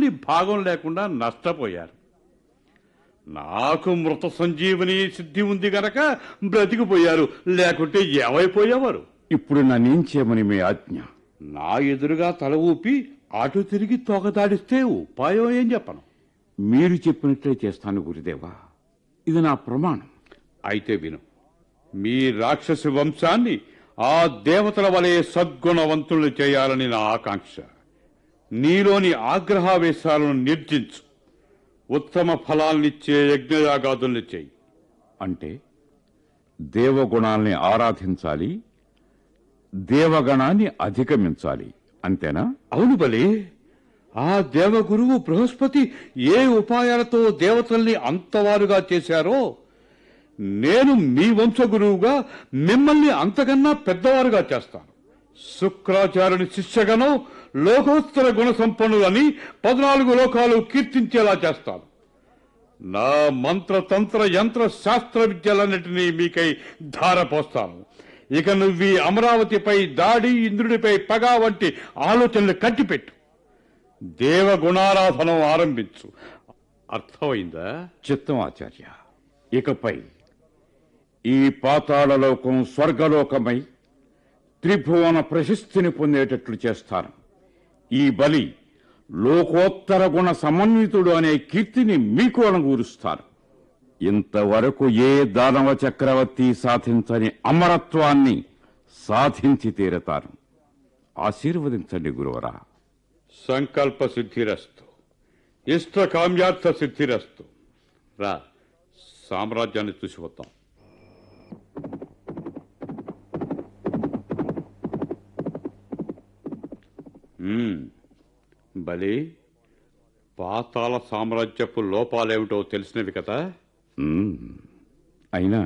కాని భాగం లేకుండా నష్టపోయారు నాకు మృత సంజీవని సిద్ధి ఉంది గనక బ్రతికిపోయారు లేకుంటే ఏమైపోయేవారు ఇప్పుడు నన్నేం చేయమని మీ ఆజ్ఞ నా ఎదురుగా తల ఊపి అటు తిరిగి తోకదాడిస్తే ఉపాయం ఏం చెప్పను మీరు చెప్పినట్లే చేస్తాను గురుదేవా ఇది నా ప్రమాణం అయితే విను మీ రాక్షసి వంశాన్ని ఆ దేవతల వలె సద్గుణవంతులు చేయాలని నా ఆకాంక్ష నీలోని ఆగ్రహావేశాలను నిర్జించు ఉత్తమ ఫలాల్నిచ్చే యజ్ఞయాగాదుల్ని చేయి అంటే దేవగుణాల్ని ఆరాధించాలి దేవగణాన్ని అధిగమించాలి అంతేనా అవును బలి ఆ దేవగురువు బృహస్పతి ఏ ఉపాయాలతో దేవతల్ని అంతవారుగా చేశారో నేను మీ వంశగురువుగా మిమ్మల్ని అంతకన్నా పెద్దవారుగా చేస్తాను శుక్రాచార్యుని శిష్యగణం లోకోత్తర గుణ సంపన్నులని పద్నాలుగు లోకాలు కీర్తించేలా చేస్తాను నా మంత్ర తంత్ర యంత్ర శాస్త్ర విద్యలన్నిటినీ మీకై ధారపోస్తాను ఇక నువ్వు ఈ అమరావతిపై దాడి ఇంద్రుడిపై పగ వంటి ఆలోచనలు కట్టిపెట్టు దేవ గుణారాధనం ఆరంభించు అర్థమైందా చిత్తం ఆచార్య ఇకపై ఈ పాతాళలోకం స్వర్గలోకమై త్రిభువన ప్రశస్తిని పొందేటట్లు చేస్తాను ఈ బలి లోకోత్తర గుణ సమన్వితుడు అనే కీర్తిని మీకు అనుగూరుస్తాను ఇంతవరకు ఏ దానవ చక్రవర్తి సాధించని అమరత్వాన్ని సాధించి తీరతారు ఆశీర్వదించండి గురువరా సంకల్ప సిద్ధిరస్తు ఇష్ట కామ్యార్థ సిద్ధిరస్తు రా సామ్రాజ్యాన్ని చూసి వద్దాం మ్మ్. బలి పాతాళ సామ్రాజ్యపు లోపాలేమిటో తెలిసినవి కదా మ్మ్. అయినా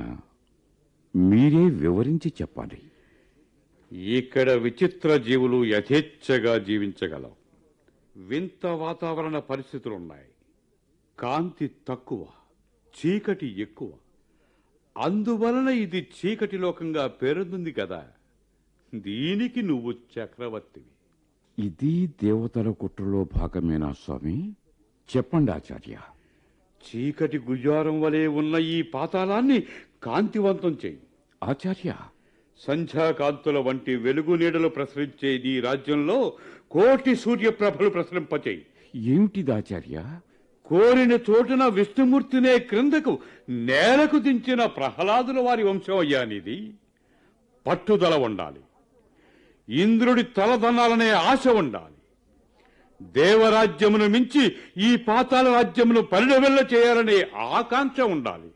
మీరే వివరించి చెప్పాలి ఇక్కడ విచిత్ర జీవులు యథేచ్ఛగా జీవించగలవు వింత వాతావరణ పరిస్థితులున్నాయి కాంతి తక్కువ చీకటి ఎక్కువ అందువలన ఇది చీకటి లోకంగా పేరొందింది కదా దీనికి నువ్వు చక్రవర్తివి ఇది దేవతల కుట్రలో భాగమేనా స్వామి చెప్పండి ఆచార్య చీకటి గుయ్యారం వలె ఉన్న ఈ పాతాళాన్ని కాంతివంతం చేయి ఆచార్య సంధ్యాకాంతుల వంటి వెలుగు నీడలు ప్రసరించే ఈ రాజ్యంలో కోటి సూర్యప్రభలు ప్రసరింపచేయి ఏమిటిది ఆచార్య కోరిన చోటున విష్ణుమూర్తినే క్రిందకు నేలకు దించిన ప్రహ్లాదుల వారి వంశం అయ్యానిది పట్టుదల ఉండాలి ఇంద్రుడి తలదనాలనే ఆశ ఉండాలి దేవరాజ్యమును మించి ఈ పాతాల రాజ్యమును పరిణవెల్ల చేయాలనే ఆకాంక్ష ఉండాలి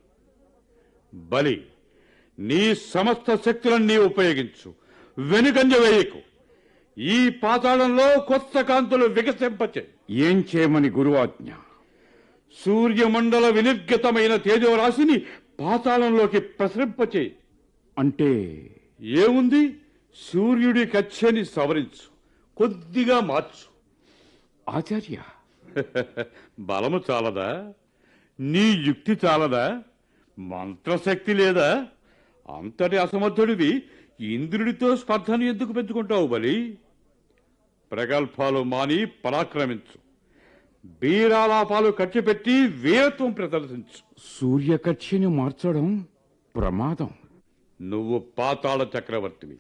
బలి నీ సమస్త శక్తులన్నీ ఉపయోగించు వెనుకంజ వేయకు ఈ పాతాళంలో కొత్త కాంతులు వికసింపచే ఏం చేయమని గురువాజ్ఞ సూర్యమండల వినిర్గతమైన తేజోరాశిని పాతాళంలోకి ప్రసరింపచే అంటే ఏముంది సూర్యుడి కచ్చని సవరించు కొద్దిగా మార్చు ఆచార్య బలము చాలదా నీ యుక్తి చాలదా మంత్రశక్తి లేదా అంతటి అసమర్థుడివి ఇంద్రుడితో స్పర్ధను ఎందుకు పెంచుకుంటావు బలి ప్రగల్భాలు మాని పరాక్రమించు బీరాలాపాలు కట్టిపెట్టి వీరత్వం ప్రదర్శించు సూర్యకక్షిని మార్చడం ప్రమాదం నువ్వు పాతాళ చక్రవర్తివి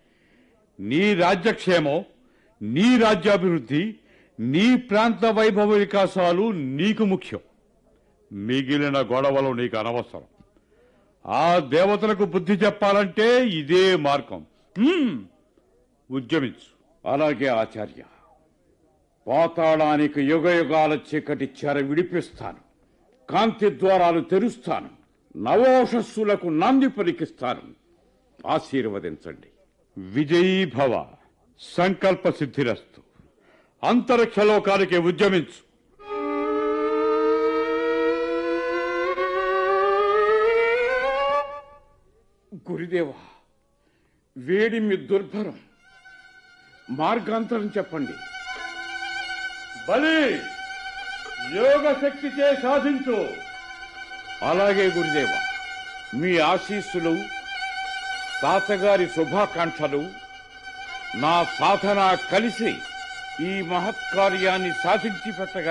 నీ రాజ్యక్షేమం నీ రాజ్యాభివృద్ధి నీ ప్రాంత వైభవ వికాసాలు నీకు ముఖ్యం మిగిలిన గొడవలు నీకు అనవసరం ఆ దేవతలకు బుద్ధి చెప్పాలంటే ఇదే మార్గం హ్మ్. ఉద్యమించు అలాగే ఆచార్య పాతాళానికి యుగ యుగాల చీకటి చెర విడిపిస్తాను కాంతి ద్వారాలు తెరుస్తాను నవోషస్సులకు నాంది పలికిస్తాను ఆశీర్వదించండి విజయీ భవ సంకల్ప సిద్ధిరస్తు అంతరిక్షలోకానికి ఉద్యమించు గురుదేవా వేడిమి దుర్భరం మార్గాంతరం చెప్పండి బలి యోగ శక్తిచే సాధించు అలాగే గురుదేవ మీ ఆశీస్సులు తాతగారి శుభాకాంక్షలు నా సాధన కలిసి ఈ మహత్కార్యాన్ని సాధించి పెట్టగల